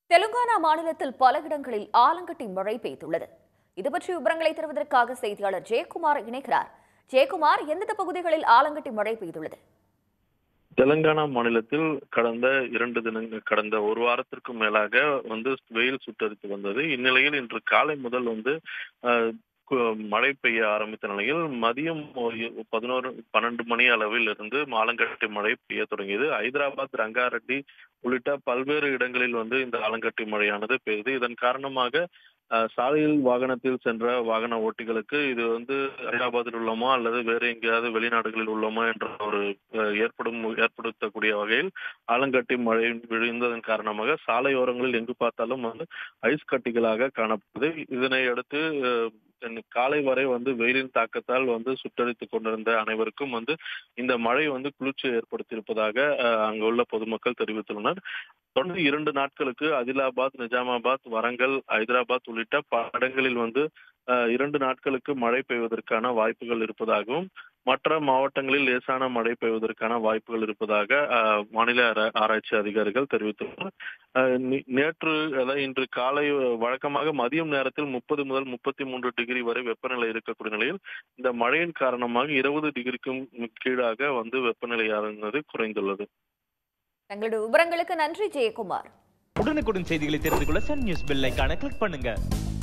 தெலுங்கானா மாநிலத்தில் பல இடங்களில் ஆலங்கட்டி மழை பெய்துள்ளது இது பற்றி விவரங்களை தருவதற்காக செய்தியாளர் ஜெயக்குமார் இணைக்கிறார் ஜெயக்குமார் எந்தெந்த பகுதிகளில் ஆலங்கட்டி மழை பெய்துள்ளது தெலுங்கானா மாநிலத்தில் கடந்த இரண்டு தினங்கள் கடந்த ஒரு வாரத்திற்கும் மேலாக வந்து வெயில் சுட்டரித்து வந்தது இந்நிலையில் இன்று காலை முதல் வந்து அஹ், கு- மழை பெய்ய ஆரம்பித்த நிலையில் மதியம் ஒரு பதினோரு பன்னெண்டு மணி அளவில் இருந்து ஆலங்கட்டி மழை பெய்ய தொடங்கியது ஹைதராபாத் ரங்காரெட்டி உள்ளிட்ட பல்வேறு இடங்களில் வந்து இந்த ஆலங்கட்டி மழையானது பெய்தது இதன் காரணமாக அஹ், சாலையில் வாகனத்தில் சென்ற வாகன ஓட்டிகளுக்கு இது வந்து ஹைதராபாத்தில் உள்ளோமா அல்லது வேறு எங்கேயாவது வெளிநாடுகளில் உள்ளோமா என்ற ஒரு அஹ், ஏற்படும் ஏற்படுத்தக்கூடிய வகையில் ஆலங்கட்டி மழை விழுந்ததன் காரணமாக சாலையோரங்களில் எங்கு பார்த்தாலும் வந்து ஐஸ் கட்டிகளாக காணப்படுது இதனை அடுத்து அஹ், தென் காலை வரை வந்து வெயிலின் தாக்கத்தால் வந்து சுட்டரித்துக் கொண்டிருந்த அனைவருக்கும் வந்து இந்த மழை வந்து குளிர்ச்சி ஏற்படுத்தியிருப்பதாக அஹ், அங்குள்ள பொதுமக்கள் தெரிவித்துள்ளனர் தொடர்ந்து இரண்டு நாட்களுக்கு ஆதிலாபாத் நிஜாமாபாத் வரங்கல் ஹைதராபாத் உள்ளிட்ட பல இடங்களில் வந்து அஹ், இரண்டு நாட்களுக்கு மழை பெய்வதற்கான வாய்ப்புகள் இருப்பதாகவும் மற்ற மாவட்டங்களில் லேசான மழை பெய்வதற்கான வாய்ப்புகள் இருப்பதாக அஹ், மாநில ஆரா- ஆராய்ச்சி அதிகாரிகள் தெரிவித்துள்ளனர் அஹ், நி- நேற்று அதாவது இன்று காலை வழக்கமாக மதியம் நேரத்தில் முப்பது முதல் முப்பத்தி மூன்று டிகிரி வரை வெப்பநிலை இருக்கக்கூடிய நிலையில் இந்த மழையின் காரணமாக இருபது டிகிரிக்கும் கீழாக வந்து வெப்பநிலையானது குறைந்துள்ளது தங்களுடைய விவரங்களுக்கு நன்றி ஜெயக்குமார் உடனுக்குடன் செய்திகளை தெரிந்து கொள்ள சன் நியூஸ் பெல் ஐகானை கிளிக் பண்ணுங்க